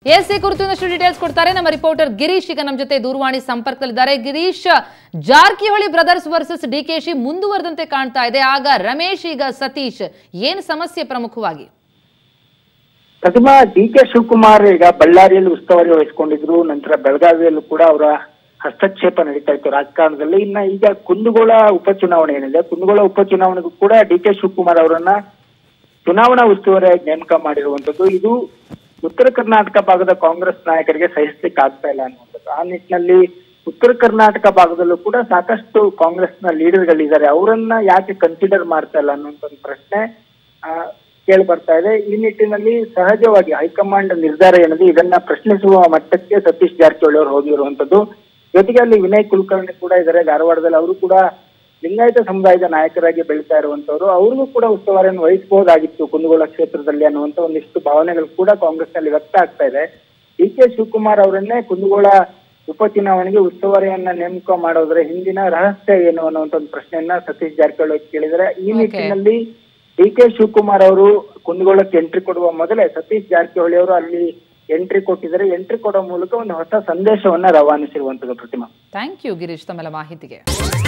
S ಈ ಕುರಿತು ಇನ್ನಷ್ಟು ಡೀಟೇಲ್ಸ್ ಕೊಡ್ತಾರೆ ನಮ್ಮ ರಿಪೋರ್ಟರ್ ಗಿರೀಶ್ ಈಗ ನಮ್ಮ ಜೊತೆ ದೂರವಾಣಿ ಸಂಪರ್ಕದಲ್ಲಿದ್ದಾರೆ ಗಿರೀಶ್ ಜಾರಕಿಹೊಳಿ ಬ್ರದರ್ಸ್ ವರ್ಸಸ್ ಡಿಕೆಶಿ ಮುಂದುವರೆದಂತೆ ಕಾಣ್ತಾ ಇದೆ ಆಗ ರಮೇಶ್ ಈಗ ಸತೀಶ್ ಏನ್ ಸಮಸ್ಯೆ ಪ್ರಮುಖವಾಗಿ ಪ್ರತಿಮಾ ಡಿ ಕೆ ಶಿವಕುಮಾರ್ ಈಗ ಬಳ್ಳಾರಿಯಲ್ಲಿ ಉಸ್ತುವಾರಿ ವಹಿಸಿಕೊಂಡಿದ್ರು ನಂತರ ಬೆಳಗಾವಿಯಲ್ಲೂ ಕೂಡ ಅವರ ಹಸ್ತಕ್ಷೇಪ ನಡೀತಾ ಇತ್ತು ರಾಜಕಾರಣದಲ್ಲಿ ಇನ್ನ ಈಗ ಕುಂದಗೋಳ ಉಪಚುನಾವಣೆ ಏನಿದೆ ಕುಂದಗೋಳ ಉಪಚುನಾವಣೆಗೂ ಕೂಡ ಡಿ ಕೆ ಶಿವಕುಮಾರ್ ಅವರನ್ನ ಚುನಾವಣಾ ಉಸ್ತುವಾರಿಯಾಗಿ ನೇಮಕ ಮಾಡಿರುವಂತದ್ದು ಇದು ಉತ್ತರ ಕರ್ನಾಟಕ ಭಾಗದ ಕಾಂಗ್ರೆಸ್ ನಾಯಕರಿಗೆ ಸಹಿಸ್ಲಿಕ್ಕೆ ಆಗ್ತಾ ಇಲ್ಲ ಅನ್ನುವಂಥದ್ದು ಆ ನಿಟ್ಟಿನಲ್ಲಿ ಉತ್ತರ ಕರ್ನಾಟಕ ಭಾಗದಲ್ಲೂ ಕೂಡ ಸಾಕಷ್ಟು ಕಾಂಗ್ರೆಸ್ನ ಲೀಡರ್ಗಳಿದ್ದಾರೆ ಅವರನ್ನ ಯಾಕೆ ಕನ್ಸಿಡರ್ ಮಾಡ್ತಾ ಇಲ್ಲ ಅನ್ನುವಂಥ ಒಂದು ಪ್ರಶ್ನೆ ಆ, ಕೇಳಿ ಬರ್ತಾ ಇದೆ ಈ ನಿಟ್ಟಿನಲ್ಲಿ ಸಹಜವಾಗಿ ಹೈಕಮಾಂಡ್ ನಿರ್ಧಾರ ಏನಿದೆ ಇದನ್ನ ಪ್ರಶ್ನಿಸುವ ಮಟ್ಟಕ್ಕೆ ಸತೀಶ್ ಜಾರಕಿಹೊಳಿ ಅವರು ಹೋಗಿರುವಂತದ್ದು ಜೊತೆಗೆ ಅಲ್ಲಿ ವಿನಯ್ ಕುಲಕರ್ಣಿ ಕೂಡ ಇದ್ದಾರೆ ಧಾರವಾಡದಲ್ಲಿ ಅವರು ಕೂಡ ಲಿಂಗಾಯತ ಸಮುದಾಯದ ನಾಯಕರಾಗಿ ಬೆಳೀತಾ ಇರುವಂತವ್ರು ಅವ್ರಿಗೂ ಕೂಡ ಉಸ್ತುವಾರಿಯನ್ನು ವಹಿಸಬಹುದಾಗಿತ್ತು ಕುಂದಗೋಳ ಕ್ಷೇತ್ರದಲ್ಲಿ ಅನ್ನುವಂತ ಒಂದಿಷ್ಟು ಭಾವನೆಗಳು ಕೂಡ ಕಾಂಗ್ರೆಸ್ ನಲ್ಲಿ ವ್ಯಕ್ತ ಆಗ್ತಾ ಇದೆ ಡಿ ಕೆ ಶಿವಕುಮಾರ್ ಅವರನ್ನೇ ಕುಂದಗೋಳ ಉಪಚುನಾವಣೆಗೆ ಉಸ್ತುವಾರಿಯನ್ನ ನೇಮಕ ಮಾಡೋದ್ರ ಹಿಂದಿನ ರಹಸ್ಯ ಏನು ಅನ್ನುವಂತ ಒಂದು ಪ್ರಶ್ನೆಯನ್ನ ಸತೀಶ್ ಜಾರಕಿಹೊಳಿ ಕೇಳಿದರೆ ಈ Okay. ನಿಟ್ಟಿನಲ್ಲಿ ಡಿ ಕೆ ಶಿವಕುಮಾರ್ ಅವರು ಕುಂದಗೋಳಕ್ಕೆ ಎಂಟ್ರಿ ಕೊಡುವ ಮೊದಲೇ ಸತೀಶ್ ಜಾರಕಿಹೊಳಿ ಅವರು ಅಲ್ಲಿ ಎಂಟ್ರಿ ಕೊಟ್ಟಿದ್ದಾರೆ ಎಂಟ್ರಿ ಕೊಡೋ ಮೂಲಕ ಒಂದು ಹೊಸ ಸಂದೇಶವನ್ನ ರವಾನಿಸಿರುವಂತದ್ದು ಪ್ರತಿಮಾ ಥ್ಯಾಂಕ್ ಯು ಗಿರೀಶ್ ತಮ್ಮೆಲ್ಲ ಮಾಹಿತಿಗೆ